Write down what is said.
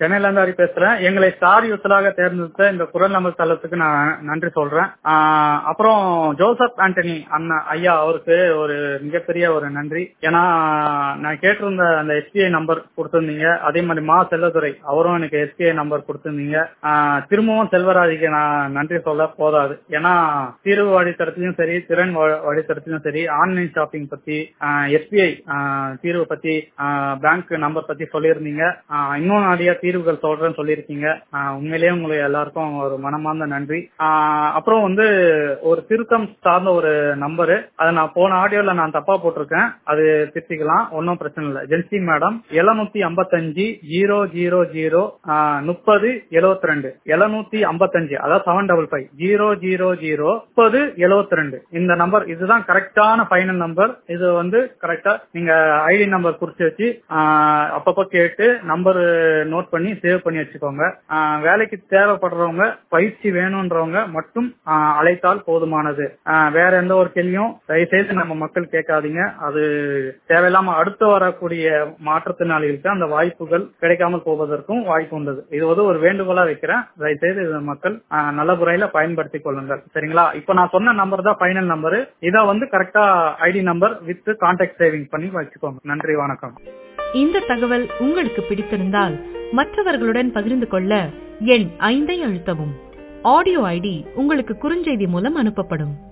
சென்னையில இருந்து ஹரி பேசுறேன் எங்களை ஸ்டார் யூத்தலாக தேர்ந்தெடுத்த இந்த குரல் நம்பர் தளத்துக்கு நான் நன்றி சொல்றேன் ஆஹ் அப்புறம் ஜோசப் ஆண்டனி அண்ணா ஐயா அவருக்கு ஒரு மிகப்பெரிய ஒரு நன்றி ஏன்னா நான் கேட்டிருந்த அந்த எஸ்பிஐ நம்பர் கொடுத்திருந்தீங்க அதே மாதிரி மா செல்லதுரை அவரும் எனக்கு எஸ்பிஐ நம்பர் கொடுத்திருந்தீங்க ஆஹ் திரும்பவும் செல்வராஜுக்கு நான் நன்றி சொல்ல போதாது ஏன்னா தீர்வு வழித்தடத்திலும் சரி திறன் வ- வழித்தடத்திலும் சரி ஆன்லைன் ஷாப்பிங் பத்தி எஸ்பிஐ தீர்வு பத்தி பேங்க் நம்பர் பத்தி சொல்லியிருந்தீங்க ஆஹ் இன்னும் நிறைய தீர்வுகள் சொல்றேன்னு சொல்லியிருக்கீங்க ஆஹ் உண்மையிலேயே உங்களுக்கு எல்லாருக்கும் ஒரு மனமார்ந்த நன்றி ஆஹ் அப்புறம் வந்து ஒரு திருத்தம் சார்ந்த ஒரு நம்பரு அதை நான் போன ஆடியோல நான் தப்பா போட்டிருக்கேன் அது திருத்திக்கலாம் ஒன்றும் பிரச்சனை இல்லை ஜென்சி மேடம் எழுநூத்தி ஐம்பத்தஞ்சு ஜீரோ ஜீரோ ஜீரோ முப்பது எழுவத்தி ரெண்டு எழுநூத்தி ஐம்பத்தஞ்சு அதாவது seven double five zero zero zero முப்பது எழுவத்தி ரெண்டு இந்த நம்பர் இதுதான் கரெக்டான ஃபைனல் நம்பர் இது வந்து கரெக்டா நீங்க ஐடி நம்பர் குறிச்சு வச்சு ஆஹ் அப்பப்போ கேட்டு நம்பர் நோட் பண்ணி சேவ் பண்ணி வச்சுக்கோங்க ஆஹ் வேலைக்கு தேவைப்படுறவங்க பயிற்சி வேணும்ன்றவங்க மட்டும் ஆஹ் அழைத்தால் போதுமானது ஆஹ் வேற எந்த ஒரு கேள்வியும் தயவுசெய்து நம்ம மக்கள் கேட்காதீங்க அது தேவையில்லாம அடுத்து வரக்கூடிய மாற்றுத்திறனாளிகளுக்கு அந்த வாய்ப்புகள் கிடைக்காமல் போவதற்கும் வாய்ப்பு உண்டு இது வந்து ஒரு வேண்டுகோளா வைக்கிறேன் தயவுசெய்து இதை மக்கள் ஆஹ் நல்ல முறையில பயன்படுத்திக் கொள்ளுங்கள் சரிங்களா இப்ப நான் சொன்ன நம்பர் தான் ஃபைனல் நம்பர் இதை வந்து கரெக்டா ID number with contact saving பண்ணி வச்சுக்கோங்க நன்றி வணக்கம் இந்த தகவல் உங்களுக்கு பிடித்திருந்தால் மற்றவர்களுடன் பகிர்ந்து கொள்ள எண் ஐந்தை அழுத்தவும் ஆடியோ ஐடி உங்களுக்கு குறுஞ்செய்தி மூலம் அனுப்பப்படும்